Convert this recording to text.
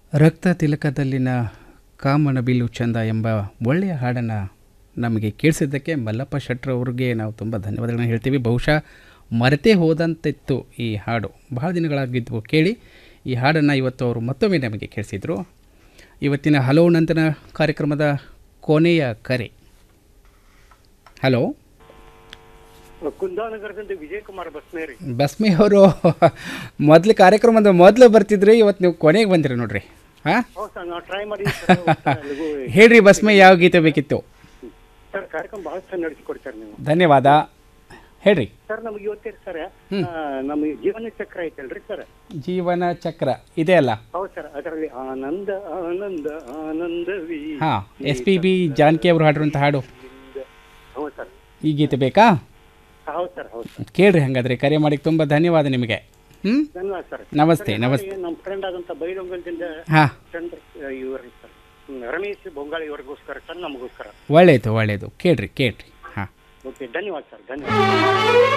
ರಕ್ತ ತಿಲಕದಲ್ಲಿನ ಕಾಮನ ಬಿಲ್ಲು ಚಂದ ಎಂಬ ಒಳ್ಳೆಯ ಹಾಡನ್ನು ನಮಗೆ ಕೇಳಿಸಿದ್ದಕ್ಕೆ ಮಲ್ಲಪ್ಪ ಶೆಟ್ರ್ ಅವ್ರಿಗೆ ನಾವು ತುಂಬ ಧನ್ಯವಾದಗಳನ್ನ ಹೇಳ್ತೀವಿ ಬಹುಶಃ ಮರೆತೇ ಹೋದಂತಿತ್ತು ಈ ಹಾಡು ಬಹಳ ದಿನಗಳಾಗಿದ್ವು ಕೇಳಿ ಈ ಹಾಡನ್ನು ಇವತ್ತು ಅವರು ಮತ್ತೊಮ್ಮೆ ನಮಗೆ ಕೇಳಿಸಿದರು ಇವತ್ತಿನ ಹಲೋ ನಂತರ ಕಾರ್ಯಕ್ರಮದ ಕೊನೆಯ ಕರೆ ಹಲೋ ಕುಂದಾನಗರದಿಂದ ವಿಜಯ್ ಕುಮಾರ್ ಬಸ್ನೇರಿ ಬಸ್ಮಿ ಅವರು ಮೊದಲು ಕಾರ್ಯಕ್ರಮದ ಮೊದಲು ಬರ್ತಿದ್ರಿ ಇವತ್ತು ನೀವು ಕೊನೆಗೆ ಬಂದಿರಿ ನೋಡ್ರಿ ಹಾಂ ಹೌದು ಸರ್ ನಾವು ಟ್ರೈ ಮಾಡಿ ಸರ್ ಅಲ್ಲಿಗೂ ಹೇಳ್ರಿ ಬಸ್ಮಿ ಯಾವ ಗೀತೆ ಬೇಕಿತ್ತು ಸರ್ ಕಾರ್ಯಕ್ರಮ ಬಹಳ ಚೆನ್ನಾಗಿ ನಡೆಸಿಕೊಡ್ತಾರೆ ನೀವು ಧನ್ಯವಾದ ಹೇಳ್ರಿ ಸರ್ ನಮಗೆ ಇವತ್ತೇರಿ ಸರ್ ನಮಗೆ ಜೀವನ ಚಕ್ರ ಐತಲ್ರಿ ಸರ್ ಜೀವನ ಚಕ್ರ ಇದೆ ಅಲ್ಲ ಹೌದು ಸರ್ ಅದರಲ್ಲಿ ಆನಂದ ಆನಂದ ಆನಂದವಿ ಹಾಂ ಎಸ್ ಪಿ ಬಿ ಜಾನಕಿ ಅವರು ಹಾಡಿರುವಂಥ ಹಾಡು ಹೌದು ಸರ್ ಈ ಗೀತೆ ಬೇಕಾ ಹೌದು ಸರ್ ಹೌದು ಸರ್ ಕೇಳ್ರಿ ಹಾಗಾದ್ರೆ ಕರೆ ಮಾಡಿ ತುಂಬ ಧನ್ಯವಾದ ನಿಮಗೆ ಹ್ಞೂ ಧನ್ಯವಾದ ಸರ್ ನಮಸ್ತೆ ನಮಸ್ತೆ ನಮ್ಮ ಫ್ರೆಂಡ್ ಆದಂತ ಬೈಲೊಂಗಲದಿಂದ ಹಾಂ ಚಂದ್ರ ಇವರು ಸರ್ ಹ್ಮ್, ರಮೇಶ್ ಬೊಂಗಾಳಿ ಇವರಿಗೋಸ್ಕರ ಸರ್ ನಮಗೋಸ್ಕರ ಒಳ್ಳೆಯದು ಒಳ್ಳೆಯದು ಕೇಳ್ರಿ ಕೇಳ್ರಿ ಹಾಂ ಓಕೆ ಧನ್ಯವಾದ ಸರ್ ಧನ್ಯವಾದ